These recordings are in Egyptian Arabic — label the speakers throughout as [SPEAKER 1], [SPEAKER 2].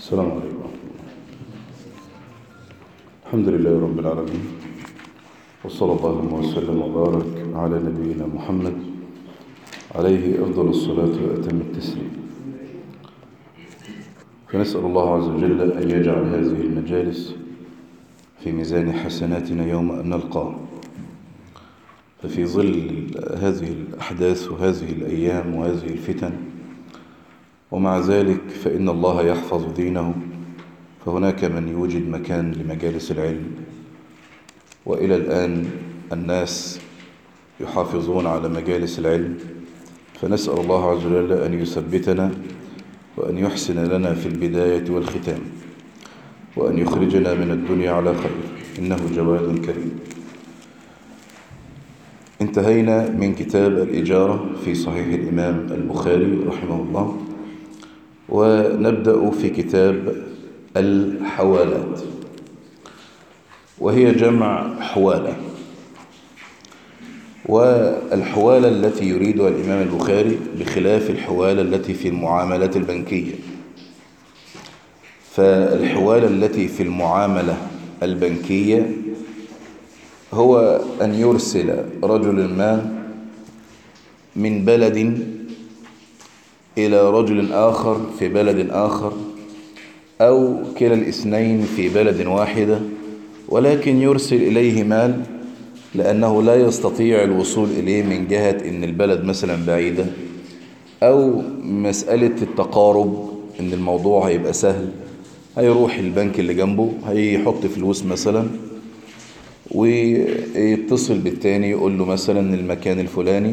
[SPEAKER 1] السلام عليكم ورحمة الله الحمد لله رب العالمين وصلى الله وسلم وبارك على نبينا محمد عليه أفضل الصلاة وأتم التسليم فنسأل الله عز وجل أن يجعل هذه المجالس في ميزان حسناتنا يوم أن نلقاه ففي ظل هذه الأحداث وهذه الأيام وهذه الفتن ومع ذلك فإن الله يحفظ دينه فهناك من يوجد مكان لمجالس العلم وإلى الآن الناس يحافظون على مجالس العلم فنسأل الله عز وجل أن يثبتنا وأن يحسن لنا في البداية والختام وأن يخرجنا من الدنيا على خير إنه جواد كريم انتهينا من كتاب الإجارة في صحيح الإمام البخاري رحمه الله ونبدأ في كتاب الحوالات وهي جمع حوالة والحوالة التي يريدها الإمام البخاري بخلاف الحوالة التي في المعاملات البنكية فالحوالة التي في المعاملة البنكية هو أن يرسل رجل ما من بلد إلى رجل آخر في بلد آخر أو كلا الاثنين في بلد واحدة ولكن يرسل إليه مال لأنه لا يستطيع الوصول إليه من جهة إن البلد مثلا بعيدة أو مسألة التقارب إن الموضوع هيبقى سهل هيروح البنك اللي جنبه هيحط فلوس مثلا ويتصل بالتاني يقول له مثلا المكان الفلاني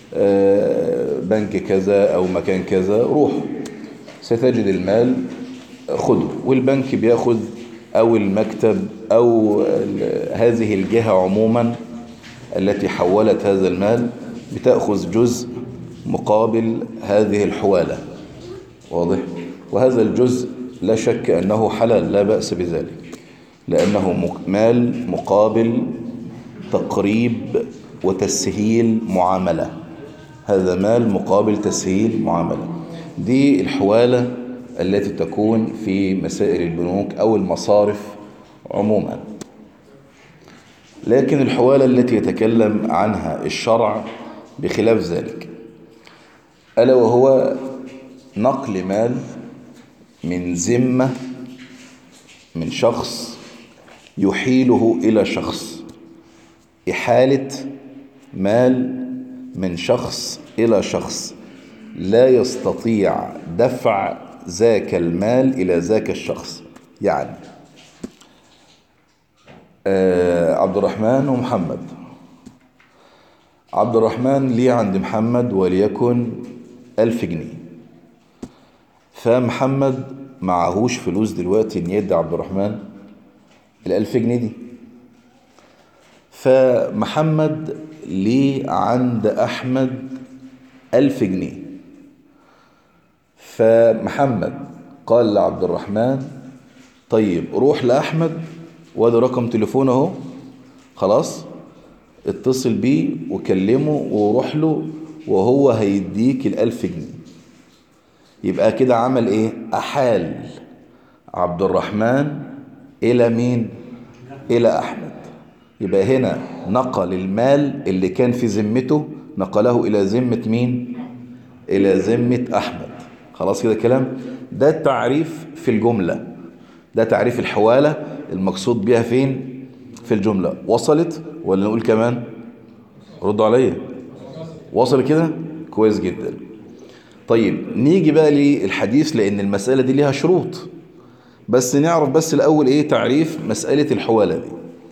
[SPEAKER 1] بنك كذا أو مكان كذا روح ستجد المال خده والبنك بياخد أو المكتب أو هذه الجهة عموما التي حولت هذا المال بتأخذ جزء مقابل هذه الحوالة واضح وهذا الجزء لا شك أنه حلال لا بأس بذلك لأنه مال مقابل تقريب وتسهيل معاملة هذا مال مقابل تسهيل معاملة دي الحوالة التي تكون في مسائل البنوك أو المصارف عموما لكن الحوالة التي يتكلم عنها الشرع بخلاف ذلك ألا وهو نقل مال من ذمة من شخص يحيله إلى شخص إحالة مال من شخص إلى شخص لا يستطيع دفع ذاك المال إلى ذاك الشخص يعني آه عبد الرحمن ومحمد عبد الرحمن ليه عند محمد وليكن ألف جنيه فمحمد معهوش فلوس دلوقتي ان يدي عبد الرحمن الألف جنيه دي فمحمد ليه عند أحمد ألف جنيه فمحمد قال لعبد الرحمن طيب روح لأحمد وده رقم تليفونه اهو خلاص اتصل بيه وكلمه وروح له وهو هيديك الألف جنيه يبقى كده عمل ايه أحال عبد الرحمن إلى مين إلى أحمد يبقى هنا نقل المال اللي كان في ذمته نقله إلى ذمة مين إلى ذمة أحمد خلاص كده كلام ده التعريف في الجملة ده تعريف الحوالة المقصود بها فين في الجملة وصلت ولا نقول كمان ردوا عليا وصل كده كويس جدا طيب نيجي بقى للحديث لأن المسألة دي ليها شروط بس نعرف بس الأول إيه تعريف مسألة الحوالة دي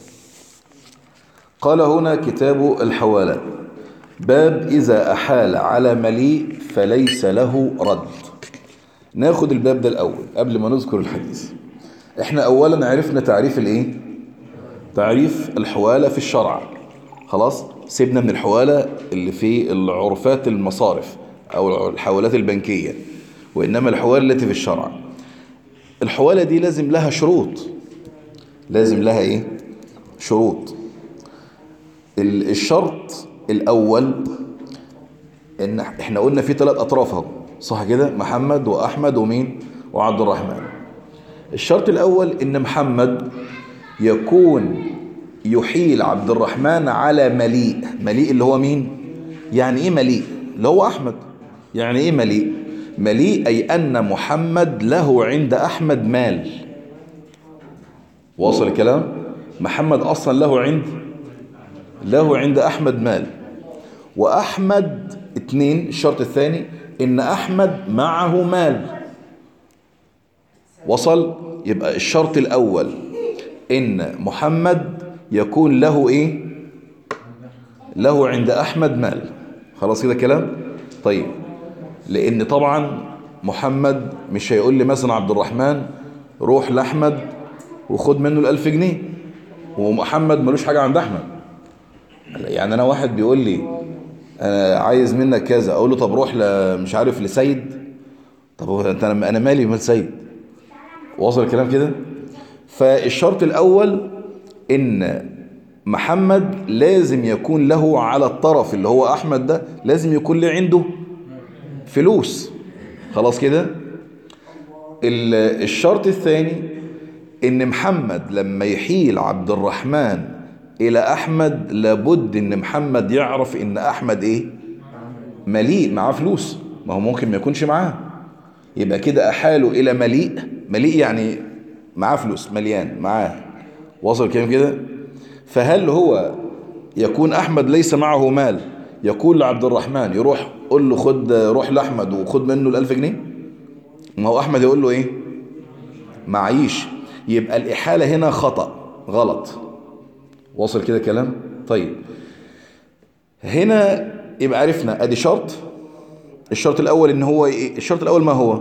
[SPEAKER 1] قال هنا كتاب الحوالات باب إذا أحال على مليء فليس له رد ناخد الباب ده الأول قبل ما نذكر الحديث احنا أولا عرفنا تعريف الإيه تعريف الحوالة في الشرع خلاص سيبنا من الحوالة اللي في العرفات المصارف أو الحوالات البنكية وإنما الحوالة التي في الشرع الحوالة دي لازم لها شروط لازم لها إيه شروط الشرط الأول إن إحنا قلنا في ثلاث أطراف اهو صح كده محمد وأحمد ومين وعبد الرحمن الشرط الأول إن محمد يكون يحيل عبد الرحمن على مليء مليء اللي هو مين يعني ايه مليء اللي هو أحمد يعني ايه مليء مليء أي أن محمد له عند أحمد مال واصل الكلام محمد أصلا له عند له عند أحمد مال وأحمد اتنين الشرط الثاني إن أحمد معه مال وصل يبقى الشرط الأول إن محمد يكون له إيه له عند أحمد مال خلاص كده كلام طيب لأن طبعا محمد مش هيقول لي مثلا عبد الرحمن روح لأحمد وخد منه الألف جنيه ومحمد ملوش حاجة عند أحمد يعني أنا واحد بيقول لي أنا عايز منك كذا أقول له طب روح ل- مش عارف لسيد طب هو أنت أنا أنا مالي مال سيد واصل الكلام كده فالشرط الأول إن محمد لازم يكون له على الطرف اللي هو أحمد ده لازم يكون له عنده فلوس خلاص كده ال- الشرط الثاني ان محمد لما يحيل عبد الرحمن الى احمد لابد ان محمد يعرف ان احمد ايه مليء معاه فلوس ما هو ممكن ما يكونش معاه يبقى كده احاله الى مليء مليء يعني معاه فلوس مليان معاه وصل كلام كده فهل هو يكون احمد ليس معه مال يقول لعبد الرحمن يروح قول له خد روح لاحمد وخد منه الالف جنيه ما هو احمد يقول له ايه معيش يبقى الاحاله هنا خطا غلط وصل كده كلام طيب هنا يبقى عرفنا ادي شرط الشرط الاول ان هو ايه الشرط الاول ما هو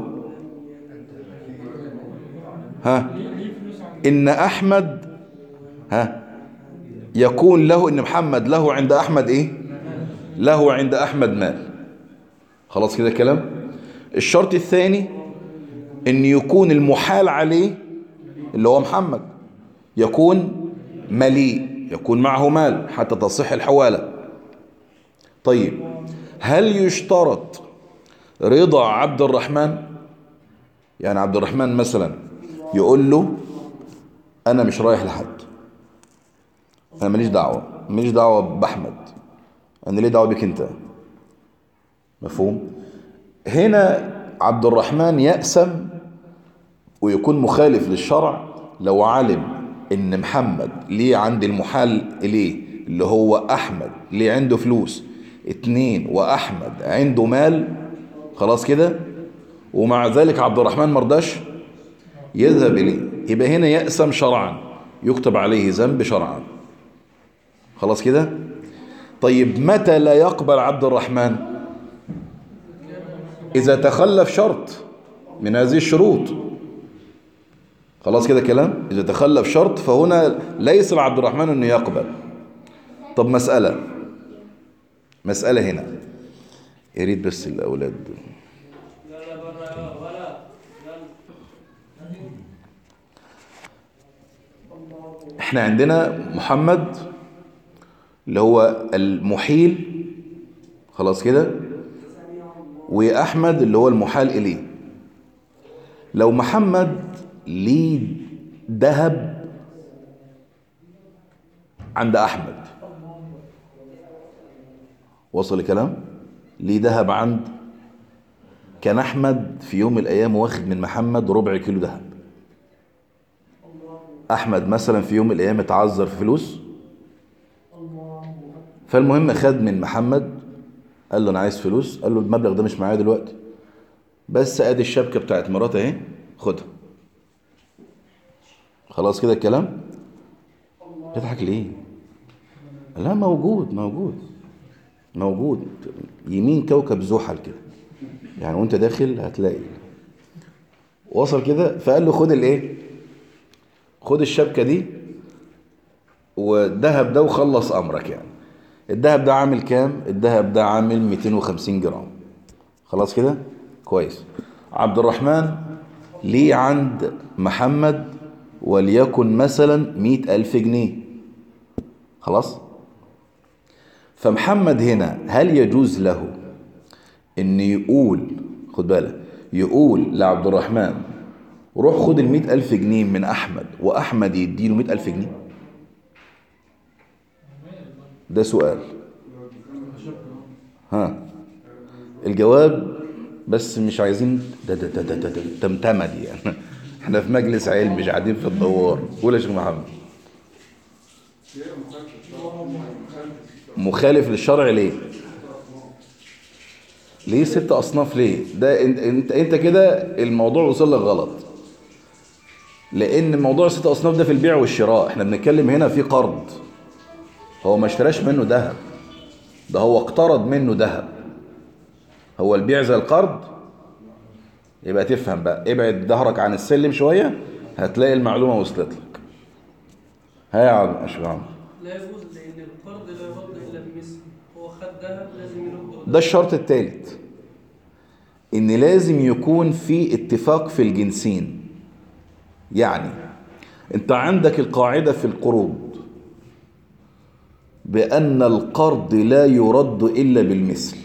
[SPEAKER 1] ها ان احمد ها يكون له ان محمد له عند احمد ايه له عند احمد مال خلاص كده كلام الشرط الثاني ان يكون المحال عليه اللي هو محمد يكون مليء يكون معه مال حتى تصح الحوالة طيب هل يشترط رضا عبد الرحمن يعني عبد الرحمن مثلا يقول له انا مش رايح لحد انا ماليش دعوة ماليش دعوة باحمد انا ليه دعوة بك انت مفهوم هنا عبد الرحمن يأسم ويكون مخالف للشرع لو علم ان محمد ليه عند المحال اليه اللي هو احمد ليه عنده فلوس اتنين واحمد عنده مال خلاص كده ومع ذلك عبد الرحمن مرضاش يذهب اليه يبقى هنا يأسم شرعا يكتب عليه ذنب شرعا خلاص كده طيب متى لا يقبل عبد الرحمن إذا تخلف شرط من هذه الشروط خلاص كده كلام إذا تخلف شرط فهنا ليس لعبد الرحمن أنه يقبل طب مسألة مسألة هنا يريد بس الأولاد احنا عندنا محمد اللي هو المحيل خلاص كده وأحمد اللي هو المحال إليه لو محمد ليه ذهب عند أحمد وصل الكلام ليه ذهب عند كان أحمد في يوم من الأيام واخد من محمد ربع كيلو ذهب أحمد مثلا في يوم من الأيام اتعذر في فلوس فالمهم خد من محمد قال له انا عايز فلوس قال له المبلغ ده مش معايا دلوقتي بس ادي الشبكه بتاعت مراتي اهي خدها خلاص كده الكلام تضحك ليه لا موجود موجود موجود يمين كوكب زحل كده يعني وانت داخل هتلاقي وصل كده فقال له خد الايه خد الشبكه دي والذهب ده وخلص امرك يعني الذهب ده عامل كام الذهب ده عامل 250 جرام خلاص كده كويس عبد الرحمن ليه عند محمد وليكن مثلا مئة ألف جنيه خلاص فمحمد هنا هل يجوز له ان يقول خد بالك يقول لعبد الرحمن روح خد المئة ألف جنيه من أحمد وأحمد يديله مئة ألف جنيه ده سؤال ها الجواب بس مش عايزين ده ده ده ده ده, ده تمتمة دي يعني احنا في مجلس علم مش قاعدين في الدوار قول يا شيخ محمد مخالف للشرع ليه ليه ست اصناف ليه ده انت انت, انت كده الموضوع وصل لك غلط لان موضوع ست اصناف ده في البيع والشراء احنا بنتكلم هنا في قرض هو ما اشتراش منه ذهب ده هو اقترض منه ذهب هو البيع زي القرض يبقى تفهم بقى ابعد ظهرك عن السلم شوية هتلاقي المعلومة وصلت لك ها يا عم اشوف عم
[SPEAKER 2] لا يجوز لأن القرض لا يرد إلا بمثل هو خد ذهب لازم يرد
[SPEAKER 1] ده الشرط الثالث ان لازم يكون في اتفاق في الجنسين يعني انت عندك القاعدة في القروض بأن القرض لا يرد إلا بالمثل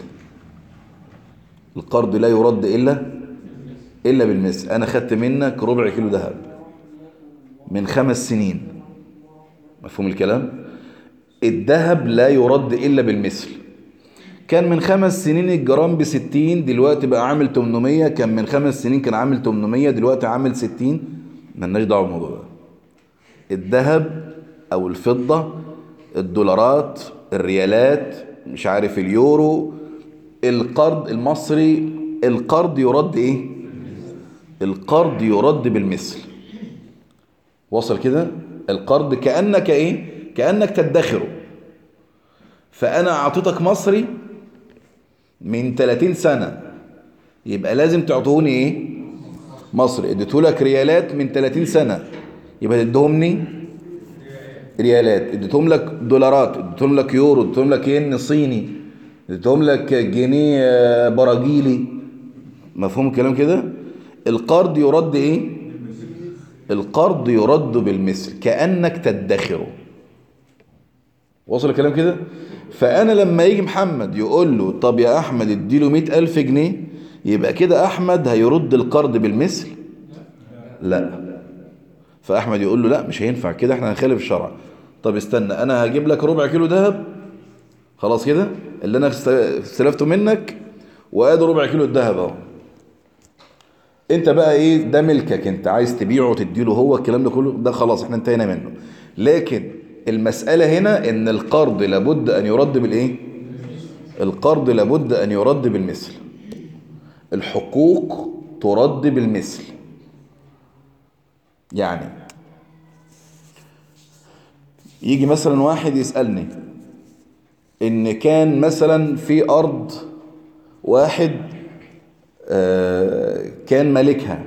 [SPEAKER 1] القرض لا يرد إلا إلا بالمثل أنا خدت منك ربع كيلو ذهب من خمس سنين مفهوم الكلام الذهب لا يرد إلا بالمثل كان من خمس سنين الجرام بستين دلوقتي بقى عامل 800 كان من خمس سنين كان عامل 800 دلوقتي عامل 60 ملناش دعوه بالموضوع ده الذهب او الفضه الدولارات الريالات مش عارف اليورو القرض المصري القرض يرد ايه القرض يرد بالمثل وصل كده القرض كأنك ايه كأنك تدخره فأنا أعطيتك مصري من 30 سنة يبقى لازم تعطوني ايه مصري اديته لك ريالات من 30 سنة يبقى تدهمني ريالات اديتهم لك دولارات اديتهم لك يورو اديتهم لك ين صيني اديتهم لك جنيه آه، براجيلي مفهوم الكلام كده القرض يرد ايه القرض يرد بالمثل كأنك تدخره وصل الكلام كده فأنا لما يجي محمد يقول له طب يا أحمد اديله مئة ألف جنيه يبقى كده أحمد هيرد القرض بالمثل لا فأحمد يقول له لا مش هينفع كده احنا هنخالف الشرع طب استنى أنا هجيب لك ربع كيلو ذهب خلاص كده اللي أنا است- استلفته منك وادي ربع كيلو الذهب اهو انت بقى ايه ده ملكك انت عايز تبيعه وتديله هو الكلام ده كله ده خلاص احنا انتهينا منه لكن المسألة هنا ان القرض لابد ان يرد بالايه القرض لابد ان يرد بالمثل الحقوق ترد بالمثل يعني يجي مثلا واحد يسألني ان كان مثلا في ارض واحد آه، كان مالكها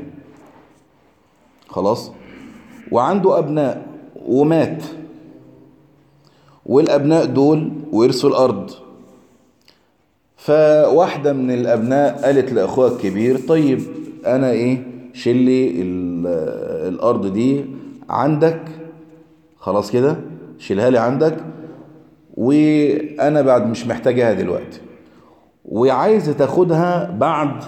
[SPEAKER 1] خلاص وعنده أبناء ومات والأبناء دول ورثوا الأرض فواحدة من الأبناء قالت لأخوها الكبير طيب أنا إيه شلي ال- الأرض دي عندك خلاص كده شيلها لي عندك وأنا بعد مش محتاجها دلوقتي وعايزة تاخدها بعد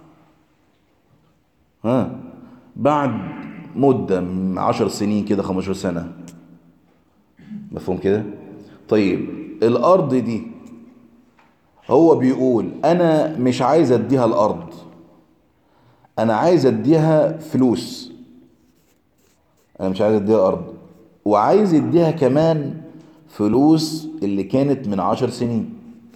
[SPEAKER 1] ها بعد مدة من عشر سنين كده 15 سنة مفهوم كده طيب الأرض دي هو بيقول أنا مش عايز أديها الأرض أنا عايز أديها فلوس أنا مش عايز أديها أرض وعايز يديها كمان فلوس اللي كانت من عشر سنين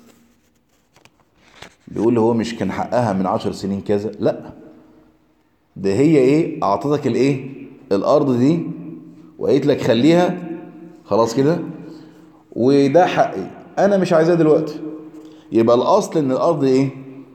[SPEAKER 1] بيقول هو مش كان حقها من عشر سنين كذا لا ده هي ايه اعطتك الايه الارض دي وقالت لك خليها خلاص كده وده حقي انا مش عايزاه دلوقتي يبقى الاصل ان الارض ايه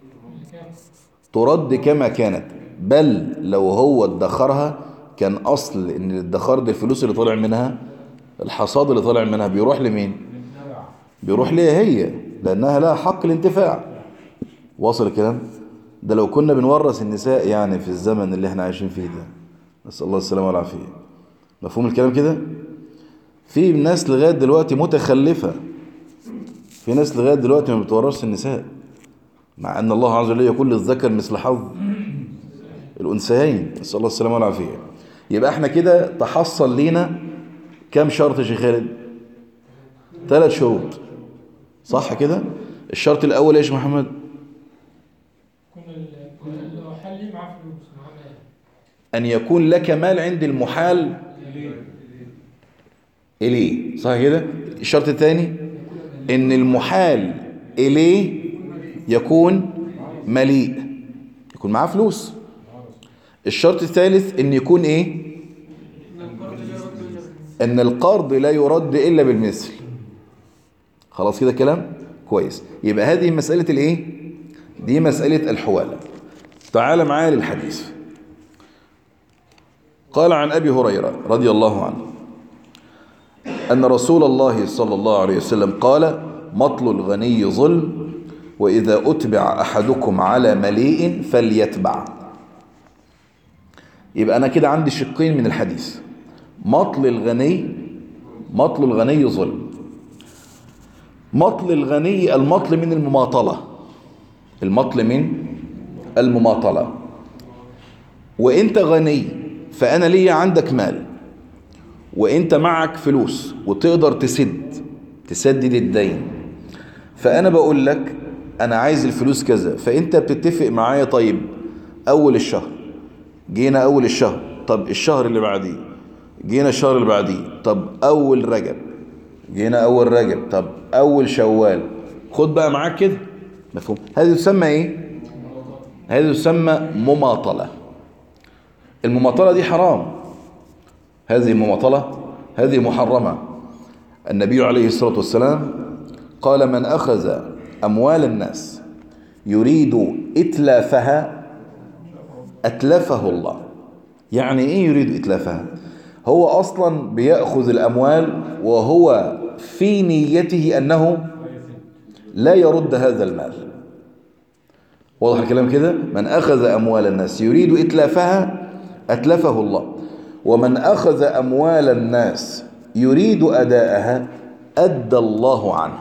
[SPEAKER 1] ترد كما كانت بل لو هو ادخرها كان اصل ان الادخار دي الفلوس اللي طالع منها الحصاد اللي طالع منها بيروح لمين بيروح ليها هي لانها لها حق الانتفاع واصل الكلام ده لو كنا بنورث النساء يعني في الزمن اللي احنا عايشين فيه ده نسأل الله السلامة والعافية مفهوم الكلام كده في ناس لغاية دلوقتي متخلفة في ناس لغاية دلوقتي ما بتورثش النساء مع ان الله عز وجل يقول للذكر مثل حظ الأنثيين نسأل الله السلامة والعافية يبقى احنا كده تحصل لينا كم شرط يا شيخ خالد ثلاث شروط صح كده الشرط الأول يا شيخ محمد
[SPEAKER 3] كنا المحل معاه فلوس معاه مال
[SPEAKER 1] أن يكون لك مال عند المحال إليه صح كده الشرط الثاني إن المحال إليه يكون مليء يكون معاه فلوس الشرط الثالث إن يكون إيه
[SPEAKER 2] إن القرض لا يرد إلا
[SPEAKER 1] أن القرض لا يرد إلا بالمثل خلاص كده كلام كويس يبقى هذه مسألة الإيه دي مسألة الحوالة تعال معايا للحديث قال عن أبي هريرة رضي الله عنه أن رسول الله صلى الله عليه وسلم قال مطل الغني ظلم وإذا أتبع أحدكم على مليء فليتبع يبقى أنا كده عندي شقين من الحديث مطل الغني مطل الغني ظلم مطل الغني المطل من المماطلة المطل من المماطلة وانت غني فانا ليا عندك مال وانت معك فلوس وتقدر تسد تسدد الدين فانا بقول لك انا عايز الفلوس كذا فانت بتتفق معايا طيب اول الشهر جينا اول الشهر طب الشهر اللي بعديه جينا الشهر اللي بعديه طب اول رجب جينا اول رجب طب اول شوال خد بقى معاك كده مفهوم هذه تسمى ايه هذه تسمى مماطله المماطلة دي حرام هذه مماطلة هذه محرمة النبي عليه الصلاة والسلام قال من أخذ أموال الناس يريد إتلافها أتلفه الله يعني إيه يريد إتلافها هو أصلا بيأخذ الأموال وهو في نيته أنه لا يرد هذا المال واضح الكلام كده من أخذ أموال الناس يريد إتلافها أتلفه الله ومن أخذ أموال الناس يريد أداءها أدى الله عنه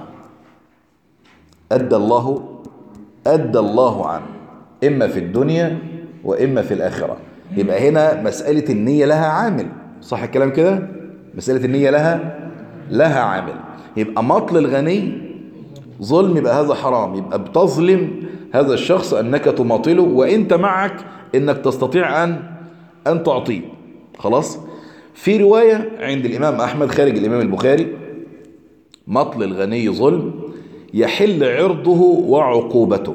[SPEAKER 1] أدى الله أدى الله عنه إما في الدنيا وإما في الآخرة يبقى هنا مسألة النية لها عامل صح الكلام كده مسألة النية لها لها عامل يبقى مطل الغني ظلم يبقى هذا حرام يبقى بتظلم هذا الشخص أنك تماطله وإنت معك أنك تستطيع أن أن تعطيه خلاص في رواية عند الإمام أحمد خارج الإمام البخاري مطل الغني ظلم يحل عرضه وعقوبته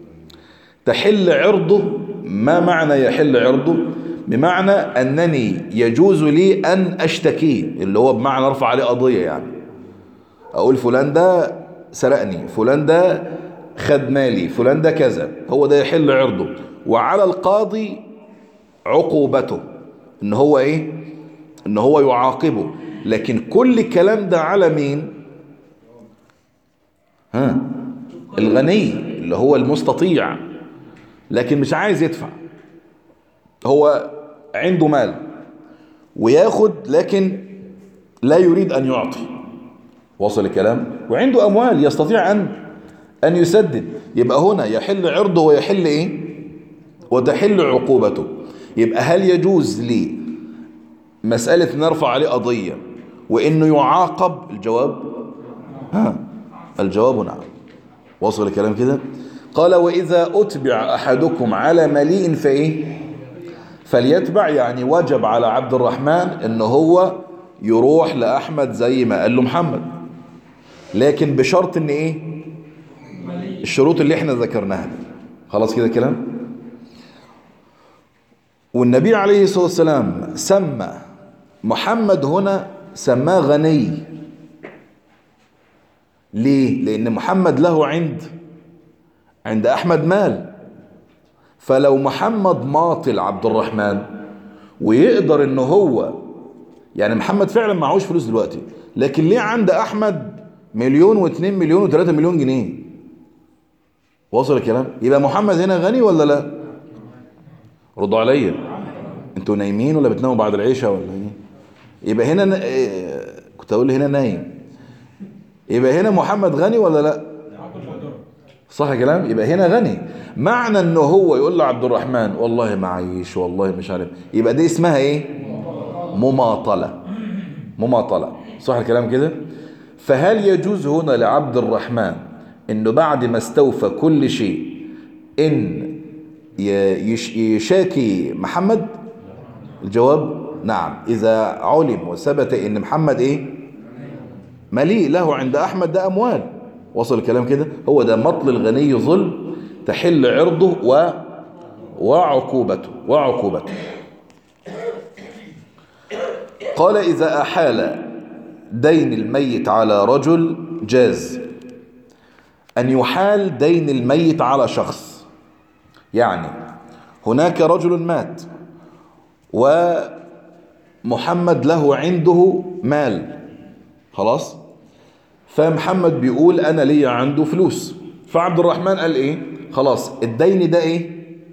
[SPEAKER 1] تحل عرضه ما معنى يحل عرضه بمعنى أنني يجوز لي أن أشتكيه اللي هو بمعنى أرفع عليه قضية يعني أقول فلان ده سرقني فلان ده خد مالي فلان ده كذا هو ده يحل عرضه وعلى القاضي عقوبته ان هو ايه ان هو يعاقبه لكن كل الكلام ده على مين ها الغني اللي هو المستطيع لكن مش عايز يدفع هو عنده مال وياخد لكن لا يريد ان يعطي وصل الكلام وعنده اموال يستطيع ان ان يسدد يبقى هنا يحل عرضه ويحل ايه وتحل عقوبته يبقى هل يجوز لي مسألة نرفع عليه قضية وإنه يعاقب الجواب ها الجواب نعم وصل الكلام كده قال وإذا أتبع أحدكم على مليء فإيه فليتبع يعني وجب على عبد الرحمن إن هو يروح لأحمد زي ما قال له محمد لكن بشرط إن إيه الشروط اللي احنا ذكرناها دي خلاص كده كلام والنبي عليه الصلاة والسلام سمى محمد هنا سماه غني ليه؟ لأن محمد له عند عند أحمد مال فلو محمد ماطل عبد الرحمن ويقدر ان هو يعني محمد فعلا معهوش فلوس دلوقتي لكن ليه عند احمد مليون واثنين مليون وثلاثة مليون جنيه وصل الكلام يبقى محمد هنا غني ولا لا ردوا عليا انتوا نايمين ولا بتناموا بعد العشاء ولا ايه يبقى هنا ن... إيه... كنت اقول هنا نايم يبقى هنا محمد غني ولا لا صح كلام يبقى هنا غني معنى انه هو يقول لعبد الرحمن والله معيش والله مش عارف يبقى دي اسمها ايه مماطلة مماطلة صح الكلام كده فهل يجوز هنا لعبد الرحمن انه بعد ما استوفى كل شيء ان ي- يش- يشاكي محمد الجواب نعم اذا علم وثبت ان محمد ايه مليء له عند احمد ده اموال وصل الكلام كده هو ده مطل الغني ظلم تحل عرضه و وعقوبته وعقوبته قال إذا أحال دين الميت على رجل جاز أن يحال دين الميت على شخص يعني هناك رجل مات ومحمد له عنده مال خلاص فمحمد بيقول أنا ليا عنده فلوس فعبد الرحمن قال إيه خلاص الدين ده إيه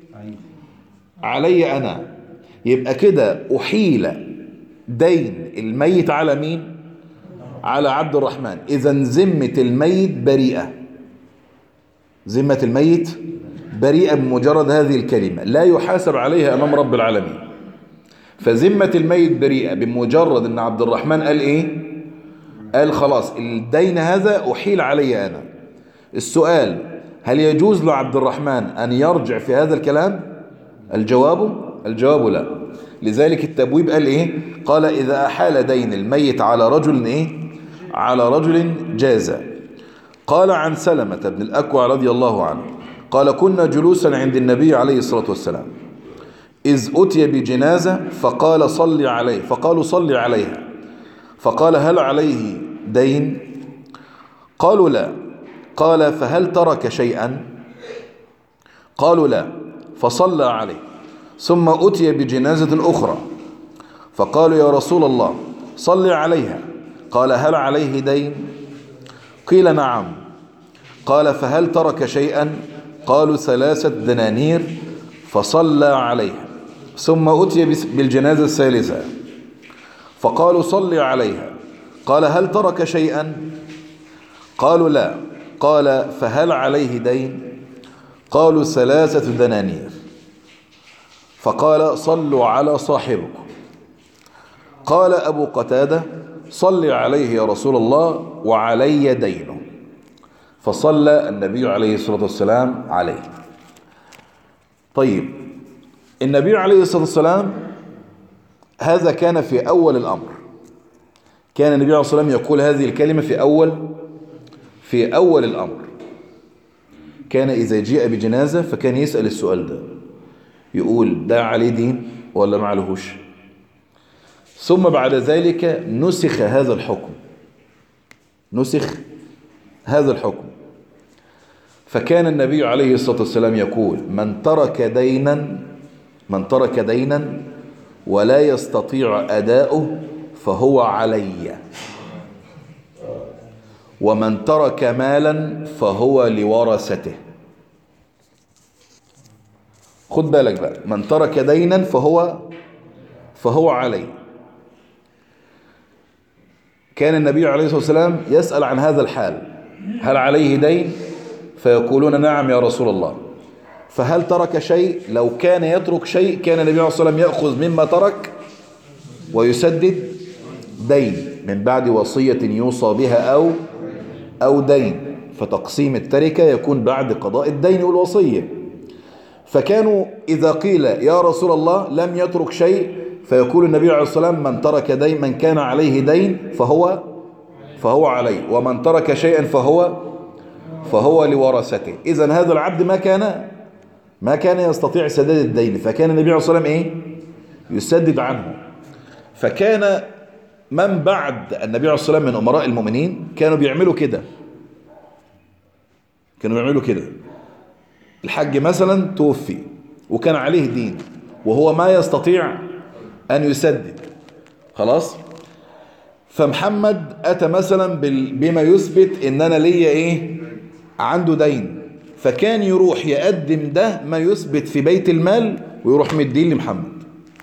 [SPEAKER 1] علي أنا يبقى كده أحيل دين الميت على مين على عبد الرحمن إذا ذمة الميت بريئة ذمة الميت بريئة بمجرد هذه الكلمة لا يحاسب عليها أمام رب العالمين فذمة الميت بريئة بمجرد أن عبد الرحمن قال إيه قال خلاص الدين هذا أحيل علي أنا السؤال هل يجوز لعبد الرحمن أن يرجع في هذا الكلام الجواب الجواب لا لذلك التبويب قال إيه قال إذا أحال دين الميت على رجل إيه على رجل جاز قال عن سلمة بن الأكوع رضي الله عنه قال كنا جلوسا عند النبي عليه الصلاة والسلام إذ أتي بجنازة فقال صل عليه فقالوا صل عليها فقال هل عليه دين قالوا لا قال فهل ترك شيئا قالوا لا فصلى عليه ثم أتي بجنازة أخرى فقالوا يا رسول الله صل عليها قال هل عليه دين قيل نعم قال فهل ترك شيئا قالوا ثلاثة دنانير فصلى عليها ثم أتي بالجنازة الثالثة فقالوا صل عليها قال هل ترك شيئا قالوا لا قال فهل عليه دين قالوا ثلاثة دنانير فقال صلوا على صاحبكم قال أبو قتادة صل عليه يا رسول الله وعلي دينه فصلى النبي عليه الصلاة والسلام عليه طيب النبي عليه الصلاة والسلام هذا كان في أول الأمر كان النبي عليه الصلاة والسلام يقول هذه الكلمة في أول في أول الأمر كان إذا جاء بجنازة فكان يسأل السؤال ده يقول ده عليه دين ولا ما عليهوش ثم بعد ذلك نسخ هذا الحكم نسخ هذا الحكم فكان النبي عليه الصلاة والسلام يقول من ترك دينا من ترك دينا ولا يستطيع أداؤه فهو علي ومن ترك مالا فهو لورثته خد بالك بقى من ترك دينا فهو فهو علي كان النبي عليه الصلاة والسلام يسأل عن هذا الحال هل عليه دين فيقولون نعم يا رسول الله فهل ترك شيء لو كان يترك شيء كان النبي عليه الصلاة والسلام يأخذ مما ترك ويسدد دين من بعد وصية يوصى بها أو أو دين فتقسيم التركة يكون بعد قضاء الدين والوصية فكانوا إذا قيل يا رسول الله لم يترك شيء فيقول النبي عليه الصلاة والسلام من ترك دين من كان عليه دين فهو فهو عليه ومن ترك شيئا فهو فهو لورثته إذا هذا العبد ما كان ما كان يستطيع سداد الدين فكان النبي عليه الصلاة والسلام إيه يسدد عنه فكان من بعد النبي عليه الصلاة والسلام من أمراء المؤمنين كانوا بيعملوا كده كانوا بيعملوا كده الحج مثلا توفي وكان عليه دين وهو ما يستطيع أن يسدد خلاص فمحمد أتى مثلا بما يثبت إن أنا ليا إيه عنده دين فكان يروح يقدم ده ما يثبت في بيت المال ويروح مدين لمحمد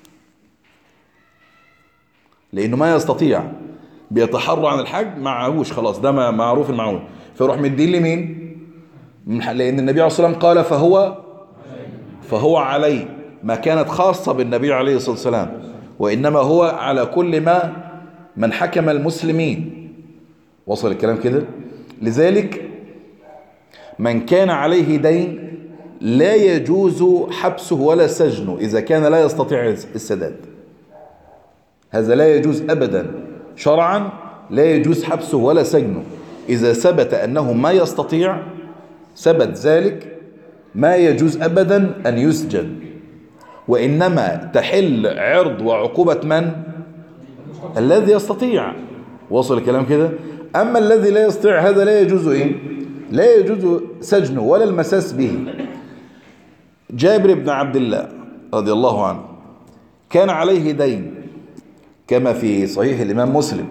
[SPEAKER 1] لأنه ما يستطيع بيتحرى عن الحج معهوش خلاص ده معروف المعون فيروح مدين لمين من ح- لأن النبي عليه الصلاة والسلام قال فهو فهو علي ما كانت خاصة بالنبي عليه الصلاة والسلام وإنما هو على كل ما من حكم المسلمين وصل الكلام كده لذلك من كان عليه دين لا يجوز حبسه ولا سجنه إذا كان لا يستطيع السداد هذا لا يجوز أبدا شرعا لا يجوز حبسه ولا سجنه إذا ثبت أنه ما يستطيع ثبت ذلك ما يجوز أبدا أن يسجن وإنما تحل عرض وعقوبة من؟ الذي يستطيع وصل الكلام كده أما الذي لا يستطيع هذا لا يجوز إيه؟ لا يجوز سجنه ولا المساس به جابر بن عبد الله رضي الله عنه كان عليه دين كما في صحيح الإمام مسلم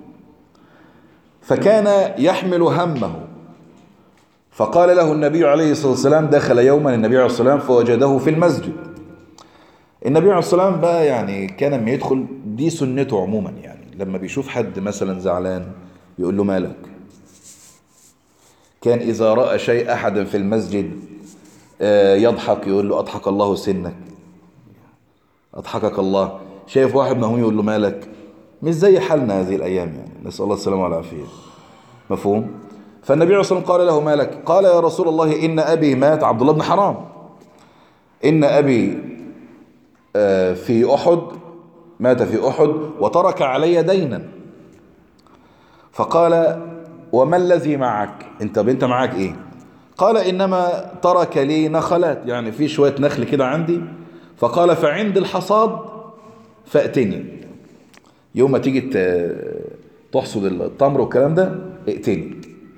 [SPEAKER 1] فكان يحمل همه فقال له النبي عليه الصلاة والسلام دخل يوما النبي عليه الصلاة والسلام فوجده في المسجد النبي عليه الصلاة والسلام بقى يعني كان لما يدخل دي سنته عموما يعني لما بيشوف حد مثلا زعلان يقول له مالك كان إذا رأى شيء أحدا في المسجد آه، يضحك يقول له أضحك الله سنك أضحكك الله شايف واحد مهموم يقول له مالك مش زي حالنا هذه الأيام يعني نسأل الله السلامة والعافية مفهوم فالنبي عليه الصلاة والسلام قال له مالك قال يا رسول الله إن أبي مات عبد الله بن حرام إن أبي آه، في أحد مات في أحد وترك علي دينا فقال وما الذي معك انت انت معك ايه قال انما ترك لي نخلات يعني في شوية نخل كده عندي فقال فعند الحصاد فأتني يوم ما تيجي ت- تحصد التمر والكلام ده ائتني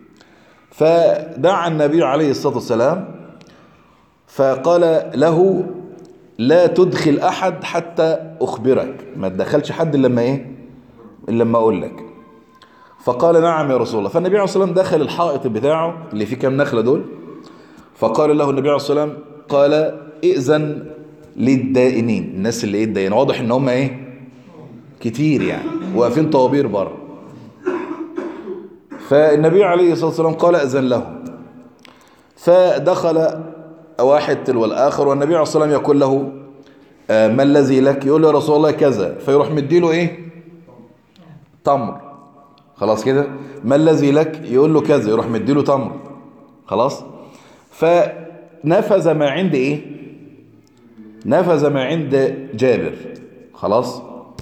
[SPEAKER 1] فدعا النبي عليه الصلاة والسلام فقال له لا تدخل أحد حتى أخبرك ما تدخلش حد إلا لما إيه إلا لما أقول لك فقال نعم يا رسول الله فالنبي عليه الصلاة والسلام دخل الحائط بتاعه اللي فيه كام نخلة دول فقال له النبي عليه الصلاة والسلام قال ائذن للدائنين الناس اللي ايه الدائن واضح ان هم ايه كتير يعني واقفين طوابير بره فالنبي عليه الصلاة والسلام قال أذن له فدخل واحد تلو الآخر والنبي عليه الصلاة والسلام يقول له آه، ما الذي لك يقول له يا رسول الله كذا فيروح مديله ايه تمر خلاص كده ما الذي لك يقول له كذا يروح مديله تمر خلاص فنفذ ما عند ايه نفذ ما عند جابر خلاص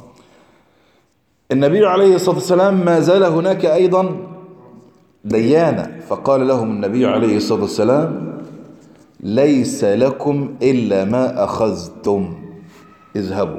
[SPEAKER 1] النبي عليه الصلاة والسلام ما زال هناك أيضا ديانة فقال لهم النبي عليه الصلاة والسلام ليس لكم إلا ما أخذتم اذهبوا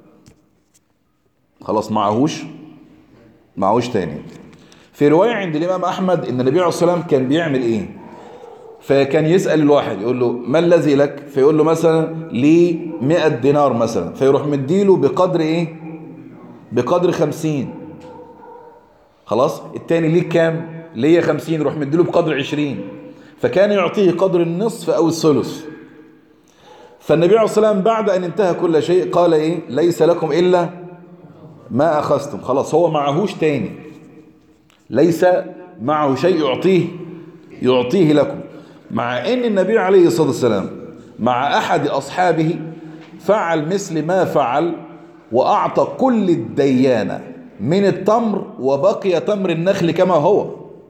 [SPEAKER 1] خلاص معهوش معهوش تاني في رواية عند الإمام أحمد إن النبي عليه الصلاة والسلام كان بيعمل إيه فكان يسأل الواحد يقول له ما الذي لك فيقول له مثلا لي 100 دينار مثلا فيروح مديله بقدر إيه بقدر 50 خلاص التاني ليك كام ليا 50 يروح مديله بقدر 20 فكان يعطيه قدر النصف أو الثلث فالنبي عليه الصلاة والسلام بعد أن انتهى كل شيء قال إيه ليس لكم إلا ما أخذتم خلاص هو معهوش تاني ليس معه شيء يعطيه يعطيه لكم مع ان النبي عليه الصلاة والسلام مع احد اصحابه فعل مثل ما فعل واعطى كل الديانة من التمر وبقي تمر النخل كما هو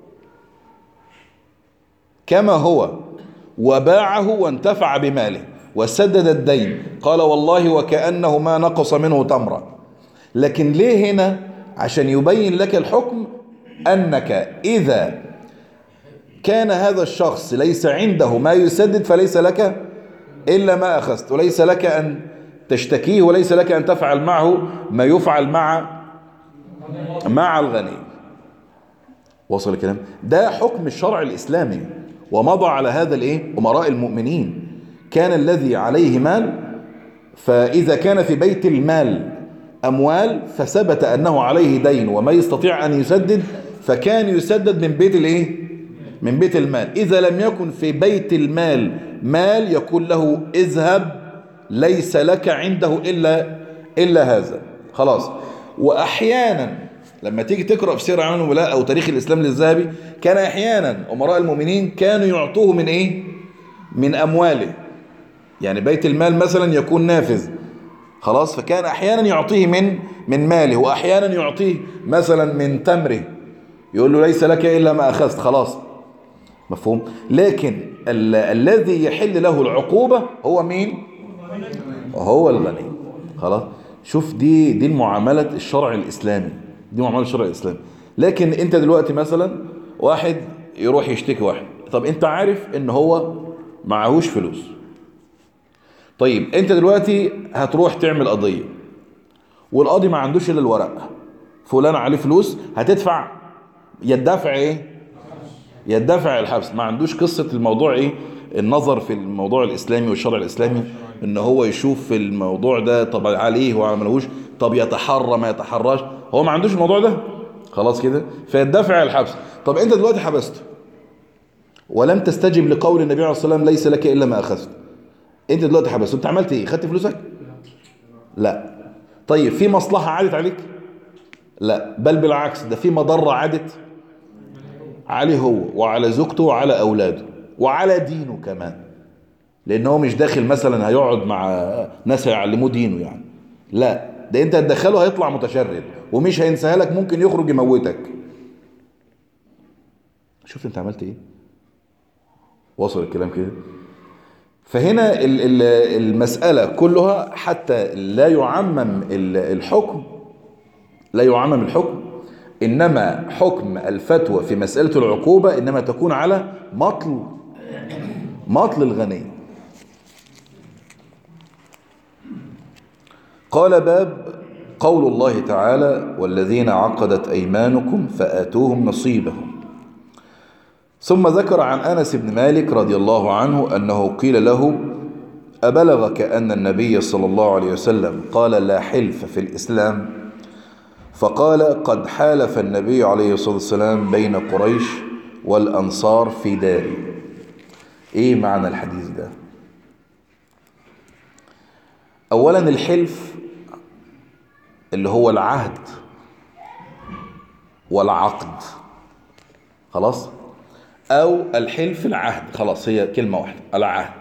[SPEAKER 1] كما هو وباعه وانتفع بماله وسدد الدين قال والله وكأنه ما نقص منه تمرة لكن ليه هنا عشان يبين لك الحكم أنك إذا كان هذا الشخص ليس عنده ما يسدد فليس لك إلا ما أخذت وليس لك أن تشتكيه وليس لك أن تفعل معه ما يفعل مع مع الغني وصل الكلام ده حكم الشرع الإسلامي ومضى على هذا الإيه أمراء المؤمنين كان الذي عليه مال فإذا كان في بيت المال أموال فثبت أنه عليه دين وما يستطيع أن يسدد فكان يسدد من بيت الإيه من بيت المال إذا لم يكن في بيت المال مال يقول له اذهب ليس لك عنده إلا, إلا هذا خلاص وأحيانا لما تيجي تقرأ في سير عن الولاء أو تاريخ الإسلام للذهبي كان أحيانا أمراء المؤمنين كانوا يعطوه من إيه من أمواله يعني بيت المال مثلا يكون نافذ خلاص فكان أحيانا يعطيه من من ماله وأحيانا يعطيه مثلا من تمره يقول له ليس لك إلا ما أخذت خلاص مفهوم لكن ال الذي يحل له العقوبة هو مين هو الغني خلاص شوف دي دي المعاملة الشرع الإسلامي دي معاملة الشرع الإسلامي لكن انت دلوقتي مثلا واحد يروح يشتكي واحد طب انت عارف ان هو معهوش فلوس طيب انت دلوقتي هتروح تعمل قضية والقاضي ما عندوش الا الورق فلان عليه فلوس هتدفع يدفع ايه يدفع الحبس ما عندوش قصة الموضوع ايه النظر في الموضوع الاسلامي والشرع الاسلامي ان هو يشوف في الموضوع ده طب عليه هو عملهوش طب يتحرى ما يتحراش هو ما عندوش الموضوع ده خلاص كده فيدفع الحبس طب انت دلوقتي حبسته ولم تستجب لقول النبي عليه الصلاة والسلام ليس لك الا ما اخذت انت دلوقتي حبسته انت عملت ايه خدت فلوسك لا طيب في مصلحة عادت عليك لا بل بالعكس ده في مضرة عادت عليه هو وعلى زوجته وعلى اولاده وعلى دينه كمان لان هو مش داخل مثلا هيقعد مع ناس هيعلموه دينه يعني لا ده انت هتدخله هيطلع متشرد ومش هينساها لك ممكن يخرج يموتك شفت انت عملت ايه وصل الكلام كده فهنا ال- ال- المسألة كلها حتى لا يعمم ال- الحكم لا يعمم الحكم إنما حكم الفتوى في مسألة العقوبة إنما تكون على مطل مطل الغني قال باب قول الله تعالى والذين عقدت أيمانكم فآتوهم نصيبهم ثم ذكر عن أنس بن مالك رضي الله عنه أنه قيل له أبلغك أن النبي صلى الله عليه وسلم قال لا حلف في الإسلام فقال قد حالف النبي عليه الصلاة والسلام بين قريش والأنصار في داري إيه معنى الحديث ده أولا الحلف اللي هو العهد والعقد خلاص أو الحلف العهد خلاص هي كلمة واحدة العهد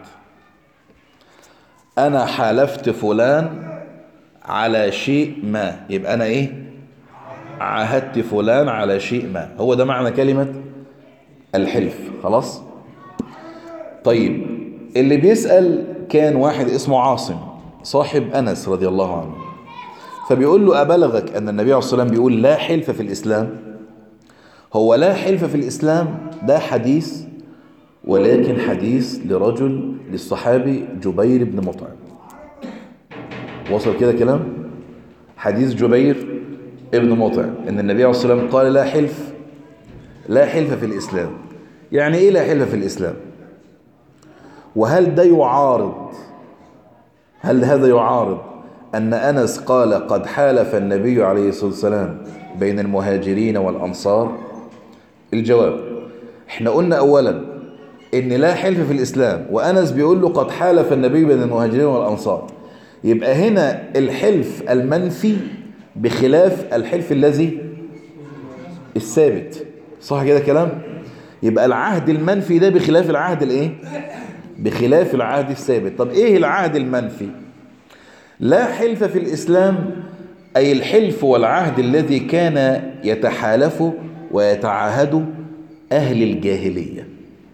[SPEAKER 1] أنا حالفت فلان على شيء ما يبقى أنا إيه عاهدت فلان على شيء ما هو ده معنى كلمة الحلف خلاص طيب اللي بيسأل كان واحد اسمه عاصم صاحب أنس رضي الله عنه فبيقول له أبلغك أن النبي عليه الصلاة والسلام بيقول لا حلف في الإسلام هو لا حلف في الإسلام ده حديث ولكن حديث لرجل للصحابي جبير بن مطعم وصل كده كلام حديث جبير ابن مطعم ان النبي عليه الصلاة والسلام قال لا حلف لا حلف في الإسلام يعني ايه لا حلف في الإسلام وهل ده يعارض هل هذا يعارض أن أنس قال قد حالف النبي عليه الصلاة والسلام بين المهاجرين والأنصار الجواب احنا قلنا أولا إن لا حلف في الإسلام وأنس بيقول له قد حالف النبي بين المهاجرين والأنصار يبقى هنا الحلف المنفي بخلاف الحلف الذي الثابت صح كده كلام يبقى العهد المنفي ده بخلاف العهد الايه بخلاف العهد الثابت طب ايه العهد المنفي لا حلف في الإسلام أي الحلف والعهد الذي كان يتحالف ويتعاهد أهل الجاهلية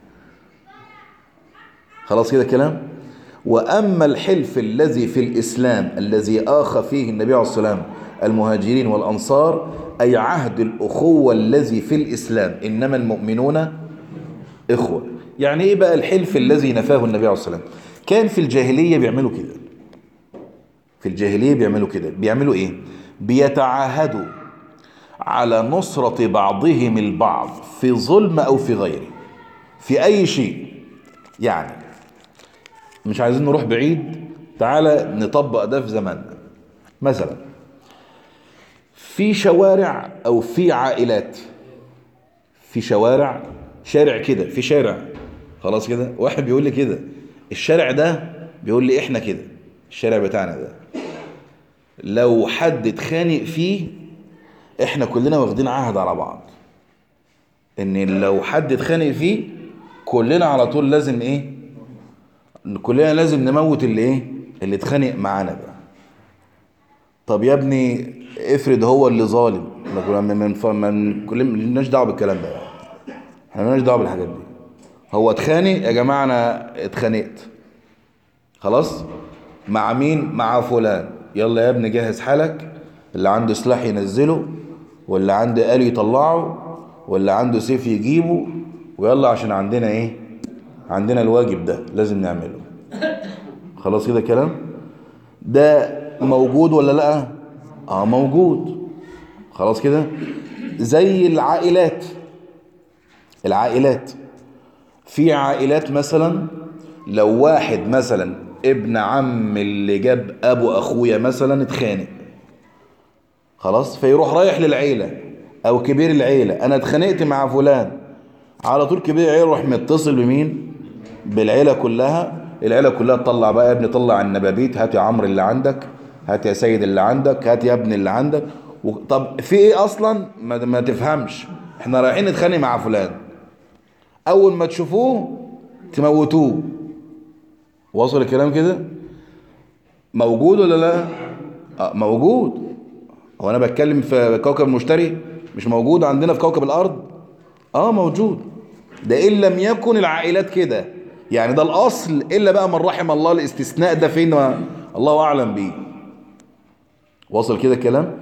[SPEAKER 1] خلاص كده كلام وأما الحلف الذي في الإسلام الذي آخى فيه النبي عليه الصلاة والسلام المهاجرين والأنصار أي عهد الأخوة الذي في الإسلام إنما المؤمنون إخوة يعني إيه بقى الحلف الذي نفاه النبي عليه الصلاة والسلام كان في الجاهلية بيعملوا كده في الجاهلية بيعملوا كده بيعملوا ايه بيتعاهدوا على نصرة بعضهم البعض في ظلم او في غيره في اي شيء يعني مش عايزين نروح بعيد تعالى نطبق ده في زماننا مثلا في شوارع او في عائلات في شوارع شارع كده في شارع خلاص كده واحد بيقول لي كده الشارع ده بيقول لي احنا كده الشارع بتاعنا ده لو حد اتخانق فيه احنا كلنا واخدين عهد على بعض ان لو حد اتخانق فيه كلنا على طول لازم ايه كلنا لازم نموت اللي ايه اللي اتخانق معانا بقى طب يا ابني افرض هو اللي ظالم ما كنا- ما من من كل مالناش دعوه بالكلام ده احنا مالناش دعوه بالحاجات دي هو اتخانق يا جماعه انا اتخانقت خلاص مع مين مع فلان يلا يا ابني جهز حالك اللي عنده سلاح ينزله واللي عنده آلي يطلعه واللي عنده سيف يجيبه ويلا عشان عندنا ايه عندنا الواجب ده لازم نعمله خلاص كده كلام ده موجود ولا لا اه موجود خلاص كده زي العائلات العائلات في عائلات مثلا لو واحد مثلا ابن عم اللي جاب ابو اخويا مثلا اتخانق خلاص فيروح رايح للعيلة او كبير العيلة انا اتخانقت مع فلان على طول كبير العيلة يروح متصل بمين بالعيلة كلها العيلة كلها تطلع بقى يا ابني طلع النبابيت هات يا عمرو اللي عندك هات يا سيد اللي عندك هات يا ابني اللي عندك و... طب في ايه اصلا ما, ما تفهمش احنا رايحين نتخانق مع فلان اول ما تشوفوه تموتوه وصل الكلام كده موجود ولا لا آه موجود هو انا بتكلم في كوكب مشتري مش موجود عندنا في كوكب الارض اه موجود ده ان لم يكن العائلات كده يعني ده الاصل الا بقى من رحم الله الاستثناء ده فين ما الله اعلم بيه وصل كده الكلام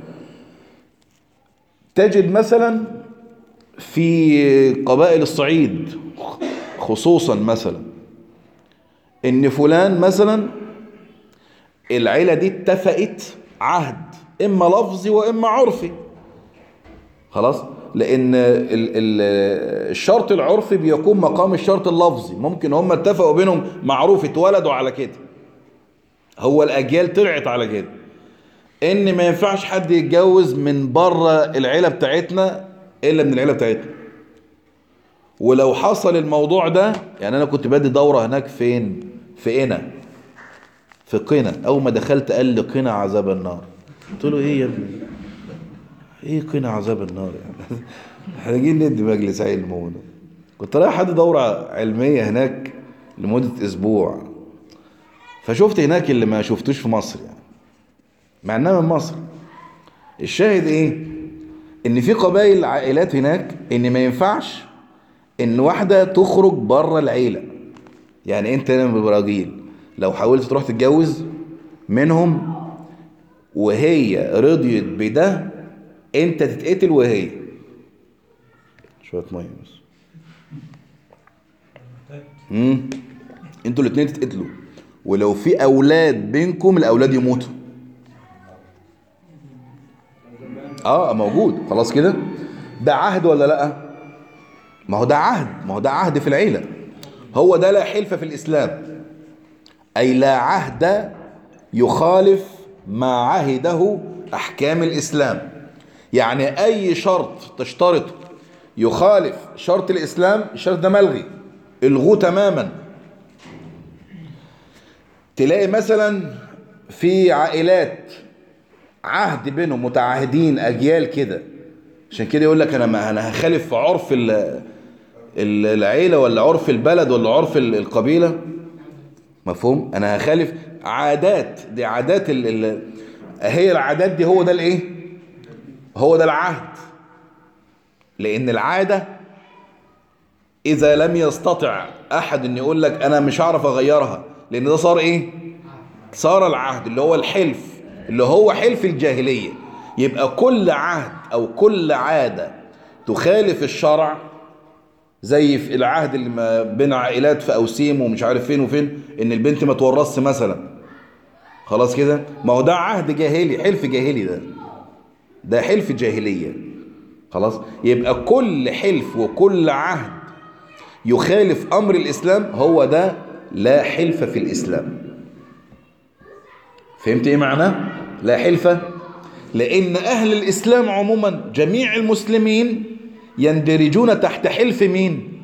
[SPEAKER 1] تجد مثلا في قبائل الصعيد خصوصا مثلا ان فلان مثلا العيلة دي اتفقت عهد اما لفظي واما عرفي خلاص لان ال ال الشرط العرفي بيكون مقام الشرط اللفظي ممكن هم اتفقوا بينهم معروف اتولدوا على كده هو الاجيال طلعت على كده ان ما ينفعش حد يتجوز من بره العيله بتاعتنا الا من العيله بتاعتنا ولو حصل الموضوع ده يعني انا كنت بادي دوره هناك فين في قنا في قنا اول ما دخلت قال لي قنا عذاب النار قلت له ايه يا ابني ايه قنا عذاب النار يعني احنا جايين ندي مجلس علم هنا كنت رايح حد دوره علميه هناك لمده اسبوع فشفت هناك اللي ما شفتوش في مصر يعني مع انها من مصر الشاهد ايه ان في قبائل عائلات هناك ان ما ينفعش ان واحدة تخرج بره العيلة يعني انت هنا براجيل لو حاولت تروح تتجوز منهم وهي رضيت بده انت تتقتل وهي شوية مية بس امم انتوا الاتنين تتقتلوا ولو في اولاد بينكم الاولاد يموتوا اه موجود خلاص كده ده عهد ولا لا ما هو ده عهد ما هو ده عهد في العيلة هو ده لا حلف في الإسلام أي لا عهد يخالف ما عهده أحكام الإسلام يعني أي شرط تشترطه يخالف شرط الإسلام الشرط ده ملغي الغوه تماما تلاقي مثلا في عائلات عهد بينهم متعاهدين أجيال كده عشان كده يقول لك أنا ما أنا هخالف في عرف ال- ال- العيلة ولا عرف البلد ولا عرف ال- القبيلة مفهوم أنا هخالف عادات دي عادات ال ال هي العادات دي هو ده الإيه هو ده العهد لأن العادة إذا لم يستطع أحد أن يقول لك أنا مش هعرف أغيرها لأن ده صار إيه صار العهد اللي هو الحلف اللي هو حلف الجاهلية يبقى كل عهد أو كل عادة تخالف الشرع زي في العهد اللي ما بين عائلات في أوسيم ومش عارف فين وفين إن البنت ما تورثش مثلا خلاص كده ما هو ده عهد جاهلي حلف جاهلي ده ده حلف جاهلية خلاص يبقى كل حلف وكل عهد يخالف أمر الإسلام هو ده لا حلف في الإسلام فهمت إيه معناه؟ لا حلف لأن أهل الإسلام عموما جميع المسلمين يندرجون تحت حلف مين؟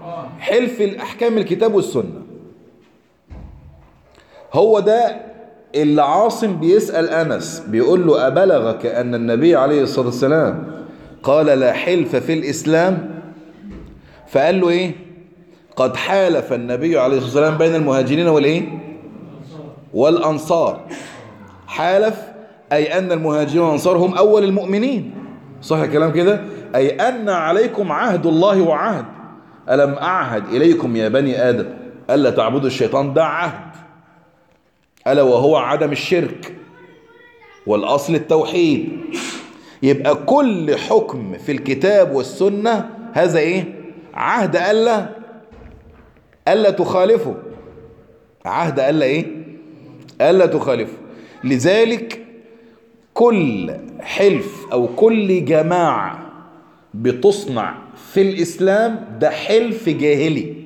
[SPEAKER 1] حلف الأحكام الكتاب والسنة هو ده اللي عاصم بيسأل أنس بيقول له أبلغك أن النبي عليه الصلاة والسلام قال لا حلف في الإسلام فقال له إيه قد حالف النبي عليه الصلاة والسلام بين المهاجرين والإيه والأنصار حالف أي أن المهاجرين والأنصار هم أول المؤمنين صح الكلام كده أي أن عليكم عهد الله وعهد ألم أعهد إليكم يا بني آدم ألا تعبدوا الشيطان ده عهد ألا وهو عدم الشرك والأصل التوحيد يبقى كل حكم في الكتاب والسنة هذا إيه عهد ألا ألا تخالفه عهد ألا إيه ألا تخالفه لذلك كل حلف أو كل جماعة بتصنع في الإسلام ده حلف جاهلي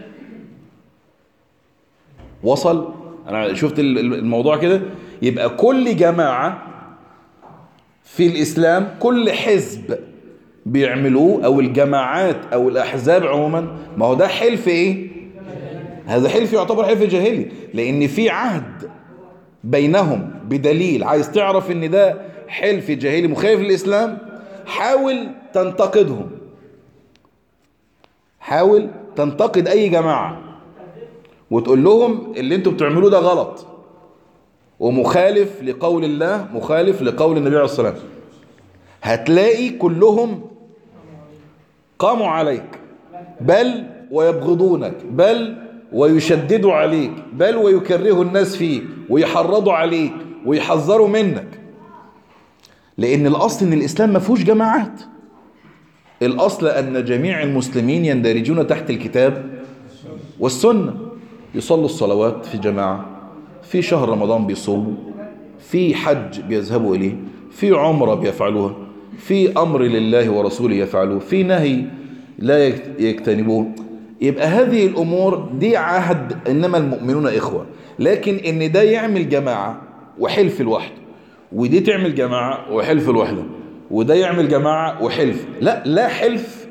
[SPEAKER 1] وصل أنا شفت الموضوع كده يبقى كل جماعة في الإسلام كل حزب بيعملوه أو الجماعات أو الأحزاب عموما ما هو ده حلف إيه هذا حلف يعتبر حلف جاهلي لأن في عهد بينهم بدليل عايز تعرف ان ده حلف جاهلي مخالف للإسلام حاول تنتقدهم حاول تنتقد أي جماعة وتقول لهم اللي انتوا بتعملوه ده غلط ومخالف لقول الله مخالف لقول النبي عليه الصلاة والسلام هتلاقي كلهم قاموا عليك بل ويبغضونك بل ويشددوا عليك بل ويكرهوا الناس فيك ويحرضوا عليك ويحذروا منك لأن الأصل أن الإسلام ما فيهوش جماعات الأصل أن جميع المسلمين يندرجون تحت الكتاب والسنة يصلوا الصلوات في جماعة في شهر رمضان بيصوموا في حج بيذهبوا إليه في عمرة بيفعلوها في أمر لله ورسوله يفعلوه في نهي لا يجتنبوه يبقى هذه الأمور دي عهد إنما المؤمنون إخوة لكن إن ده يعمل جماعة وحلف لوحده ودي تعمل جماعة وحلف لوحده وده يعمل جماعة وحلف لا لا حلف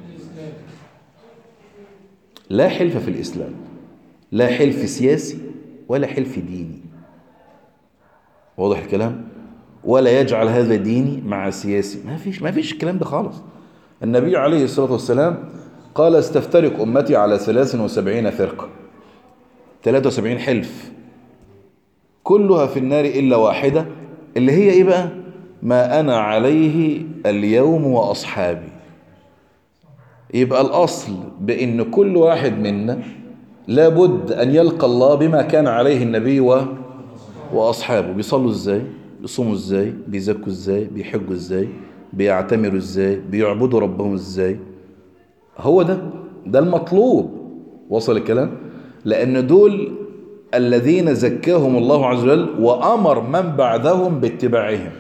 [SPEAKER 1] لا حلف في الإسلام لا حلف سياسي ولا حلف ديني واضح الكلام ولا يجعل هذا ديني مع سياسي ما فيش ما فيش الكلام ده خالص النبي عليه الصلاة والسلام قال استفترق أمتي على 73 فرقة 73 حلف كلها في النار إلا واحدة اللي هي إيه بقى ما أنا عليه اليوم وأصحابي يبقى الأصل بأن كل واحد منا لابد أن يلقى الله بما كان عليه النبي و... وأصحابه بيصلوا إزاي بيصوموا إزاي بيزكوا إزاي بيحجوا إزاي بيعتمروا إزاي بيعبدوا ربهم إزاي هو ده ده المطلوب وصل الكلام لأن دول الذين زكاهم الله عز وجل وأمر من بعدهم باتباعهم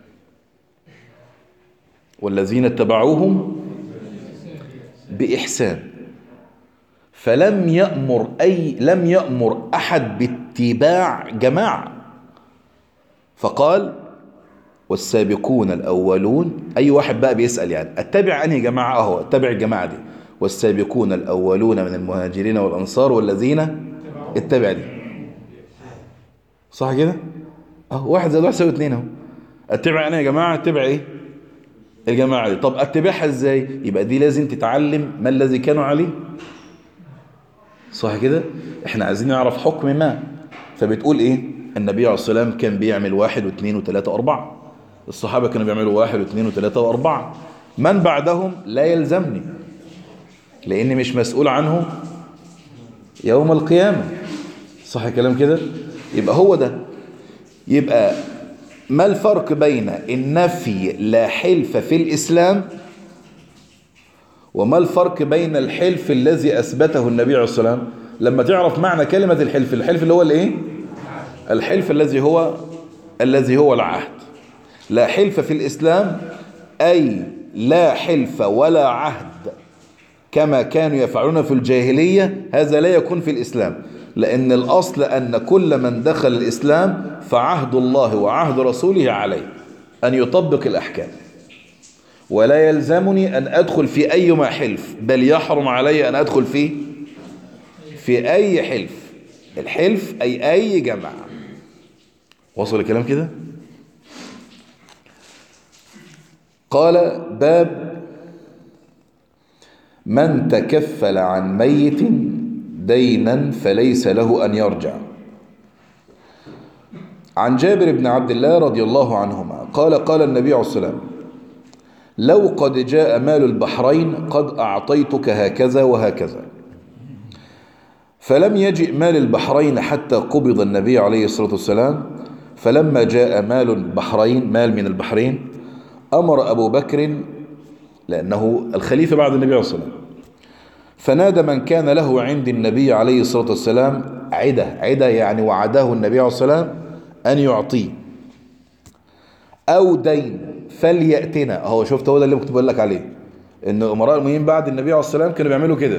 [SPEAKER 1] والذين اتبعوهم بإحسان فلم يأمر أي لم يأمر أحد باتباع جماعة فقال والسابقون الأولون أي واحد بقى بيسأل يعني اتبع أنهي جماعة أهو اتبع الجماعة دي والسابقون الأولون من المهاجرين والأنصار والذين اتبع دي صح كده اهو واحد زائد واحد يساوي اتنين اهو اتبع انا يا جماعة اتبع ايه الجماعة دي طب اتبعها ازاي يبقى دي لازم تتعلم ما الذي كانوا عليه صح كده احنا عايزين نعرف حكم ما فبتقول ايه النبي عليه الصلاة والسلام كان بيعمل واحد واثنين وثلاثة واربعة الصحابة كانوا بيعملوا واحد واثنين وثلاثة واربعة من بعدهم لا يلزمني لاني مش مسؤول عنه يوم القيامة صح الكلام كده يبقى هو ده يبقى ما الفرق بين النفي لا حلف في الإسلام وما الفرق بين الحلف الذي أثبته النبي عليه الصلاة والسلام لما تعرف معنى كلمة الحلف الحلف اللي هو الايه الحلف الذي هو الذي هو العهد لا حلف في الإسلام أي لا حلف ولا عهد كما كانوا يفعلون في الجاهلية هذا لا يكون في الإسلام لأن الأصل أن كل من دخل الإسلام فعهد الله وعهد رسوله عليه أن يطبق الأحكام ولا يلزمني أن أدخل في أي حلف بل يحرم علي أن أدخل فيه في أي حلف الحلف أي أي جماعة وصل الكلام كده قال باب من تكفل عن ميت دينا فليس له أن يرجع عن جابر بن عبد الله رضي الله عنهما قال قال النبي عليه الصلاة والسلام لو قد جاء مال البحرين قد أعطيتك هكذا وهكذا فلم يجئ مال البحرين حتى قبض النبي عليه الصلاة والسلام فلما جاء مال البحرين مال من البحرين أمر أبو بكر لأنه الخليفة بعد النبي عليه الصلاة والسلام فنادى من كان له عند النبي عليه الصلاة والسلام عدة عدة يعني وعده النبي عليه الصلاة والسلام أن يعطيه أو دين فليأتنا هو شفت هو ده اللي كنت بقول لك عليه إن أمراء المؤمنين بعد النبي عليه الصلاة والسلام كانوا بيعملوا كده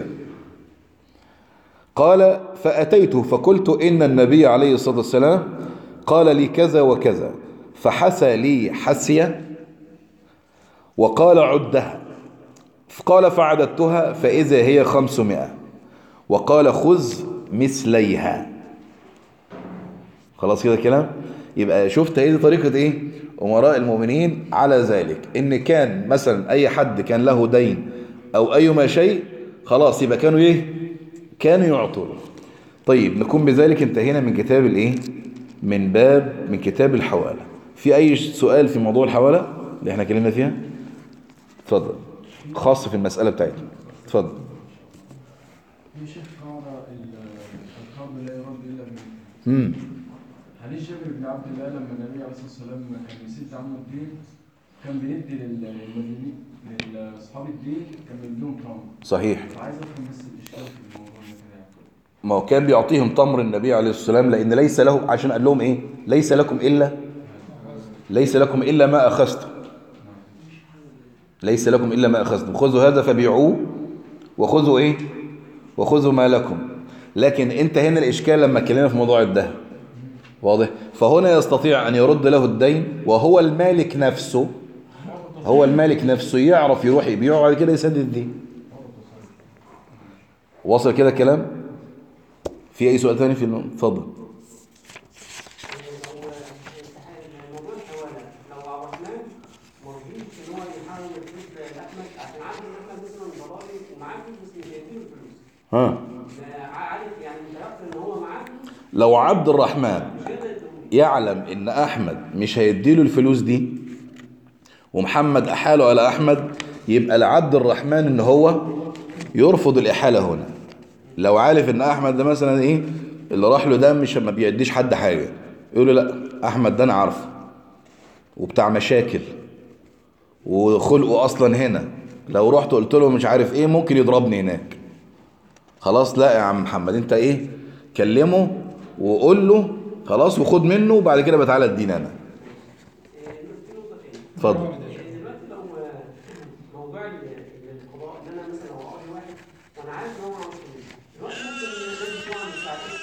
[SPEAKER 1] قال فأتيته فقلت إن النبي عليه الصلاة والسلام قال لي كذا وكذا فحسى لي حسية وقال عدها قال فعددتها فإذا هي خمسمائة وقال خذ مثليها خلاص كده كلام يبقى شفت هي دي طريقة ايه امراء المؤمنين على ذلك ان كان مثلا اي حد كان له دين او ايما شيء خلاص يبقى كانوا ايه كانوا يعطونه طيب نكون بذلك انتهينا من كتاب الايه من باب من كتاب الحوالة في اي سؤال في موضوع الحوالة اللي احنا اتكلمنا فيها اتفضل خاص في المسألة بتاعتنا اتفضل
[SPEAKER 4] في شيخ قال القرض لا يرد الا من
[SPEAKER 1] امم
[SPEAKER 4] حديث جابر بن عبد الله لما النبي عليه الصلاه والسلام كان بيسد عنه الدين كان بيدي للمدينين لاصحاب الدين كان بيديهم تمر
[SPEAKER 1] صحيح
[SPEAKER 4] فعايز افهم بس الاشكال في الموضوع ده كده يعني.
[SPEAKER 1] ما هو كان بيعطيهم تمر النبي عليه الصلاة والسلام لأن ليس له عشان قال لهم إيه ليس لكم إلا ليس لكم إلا ما أخذتم ليس لكم إلا ما أخذتم خذوا هذا فبيعوه وخذوا إيه وخذوا ما لكم لكن أنت هنا الإشكال لما اتكلمنا في موضوع الذهب واضح فهنا يستطيع أن يرد له الدين وهو المالك نفسه هو المالك نفسه يعرف يروح يبيعه وبعد كده يسدد الدين وصل كده الكلام في أي سؤال ثاني في الم- اتفضل
[SPEAKER 5] موضوع الحوالة لو عبد الرحمن مرضيش ان هو يحاول يجيب لاحمد عشان عارف ان احمد مثلا ضرائب ومعاه فلوس بس مش هيديله الفلوس
[SPEAKER 1] ها
[SPEAKER 5] ما عارف يعني متيقن ان هو معاه فلوس
[SPEAKER 1] لو عبد الرحمن
[SPEAKER 5] مش هيقدر يديله
[SPEAKER 1] يعلم ان احمد مش هيديله الفلوس دي ومحمد احاله على احمد يبقى لعبد الرحمن ان هو يرفض الاحاله هنا لو عارف ان احمد ده مثلا ايه اللي راح له ده مش ما بيديش حد حاجه يقول له لا احمد ده انا عارفه وبتاع مشاكل وخلقه اصلا هنا لو رحت قلت له مش عارف ايه ممكن يضربني هناك خلاص لا يا عم محمد انت ايه كلمه وقول له خلاص وخد منه وبعد كده بتعالى اديني انا
[SPEAKER 5] في نقطة تانية
[SPEAKER 1] اتفضل
[SPEAKER 5] دلوقتي لو موضوع ال- القضاء ان انا مثلا لو اقضي واحد وانا عارف ان هو معهوش فلوس دلوقتي ممكن الناس بتوع مساعدات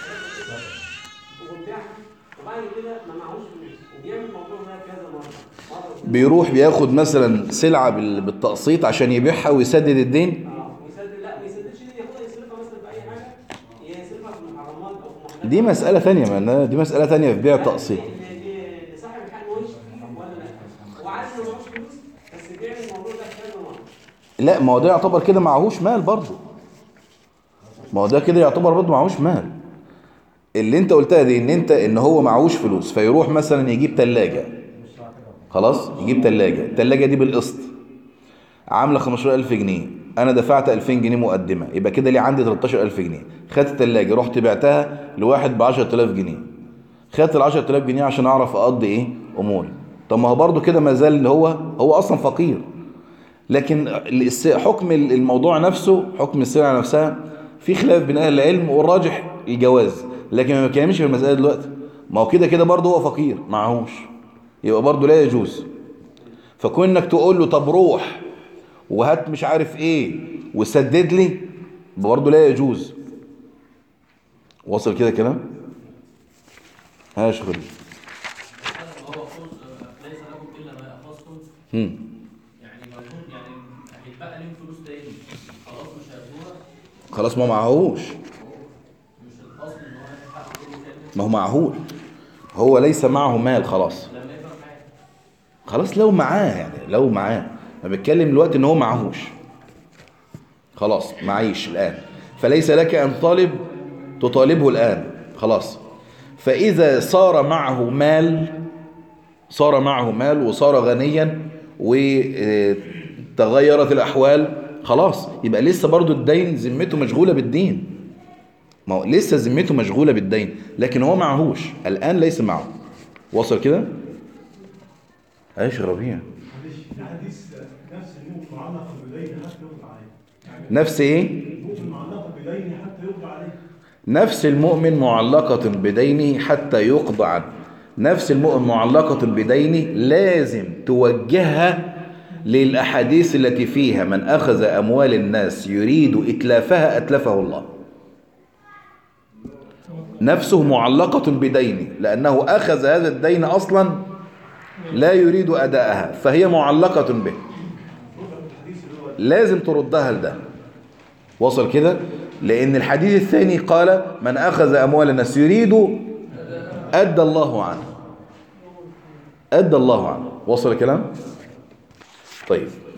[SPEAKER 5] وبتاعها وبعد كده ما معهوش فلوس وبيعمل الموضوع ده كذا مرة مرة واتنين.
[SPEAKER 1] بيروح بياخد مثلا سلعة بال- بالتقسيط عشان يبيعها ويسدد الدين
[SPEAKER 5] اه ويسدد لا ما يسددش دي ياخدها يصرفها مثلا في اي حاجه يصرفها في محرمات او في محلات
[SPEAKER 1] دي مسألة ثانية ما دي مسألة ثانية في بيع التقسيط
[SPEAKER 5] لصاحب الحال ما هوش فيه ولا لا هو عارف انه معهوش فلوس بس بيعمل الموضوع ده كذا مره
[SPEAKER 1] لا ما هو ده يعتبر كده معهوش مال برضه ما هو ده كده يعتبر برضه معهوش مال اللي انت قلتها دي ان انت ان هو معهوش فلوس فيروح مثلا يجيب تلاجة خلاص يجيب تلاجة التلاجة دي بالقسط عاملة 15000 جنيه انا دفعت 2000 جنيه مقدمة يبقى كده ليه عندي 13000 جنيه خدت التلاجة رحت بعتها لواحد ب 10000 جنيه خدت ال 10000 جنيه عشان اعرف اقضي ايه اموري طب ما هو برضه كده ما زال اللي هو هو اصلا فقير لكن الس- حكم الموضوع نفسه حكم السلعة نفسها في خلاف بين اهل العلم والراجح الجواز لكن ما بنتكلمش في المسألة دلوقتي ما هو كده كده برضه هو فقير معهوش يبقى برضه لا يجوز فكون انك تقول له طب روح وهات مش عارف ايه وسدد لي برضه لا يجوز وصل كده كلام ها يا شيخ خالد.
[SPEAKER 6] هو خذ ليس لكم الا ما اخذتم
[SPEAKER 1] هم.
[SPEAKER 6] يعني مظنون يعني هيتبقى لهم فلوس تاني خلاص مش هياخدوها
[SPEAKER 1] خلاص ما معهوش
[SPEAKER 6] مش الاصل ان هو يحقق كل كلمه
[SPEAKER 1] ما هو معهوش هو ليس معه مال خلاص
[SPEAKER 6] لما يبقى معايا
[SPEAKER 1] خلاص لو معاه يعني لو معاه انا بتكلم دلوقتي ان هو معهوش خلاص معيش الان فليس لك ان طالب تطالبه الان خلاص فاذا صار معه مال صار معه مال وصار غنيا وتغيرت الاحوال خلاص يبقى لسه برضو الدين ذمته مشغوله بالدين ما هو لسه ذمته مشغوله بالدين لكن هو معهوش الان ليس معه وصل كده ايش يا ربيع
[SPEAKER 7] معلش في حديث نفس المؤمن معلق بدين حتى يقضى عليه يعني
[SPEAKER 1] نفس ايه
[SPEAKER 7] المؤمن معلق بدين حتى يقضى عليه
[SPEAKER 1] نفس المؤمن معلقة بدينه حتى يقضى عنه نفس المؤمن معلقة بدينه لازم توجهها للأحاديث التي فيها من أخذ أموال الناس يريد إتلافها أتلفه الله نفسه معلقة بدينه لأنه أخذ هذا الدين أصلا لا يريد أداءها فهي معلقة به لازم تردها لده وصل كده لأن الحديث الثاني قال من أخذ أموال الناس يريد أدى الله عنه أدى الله عنه وصل الكلام طيب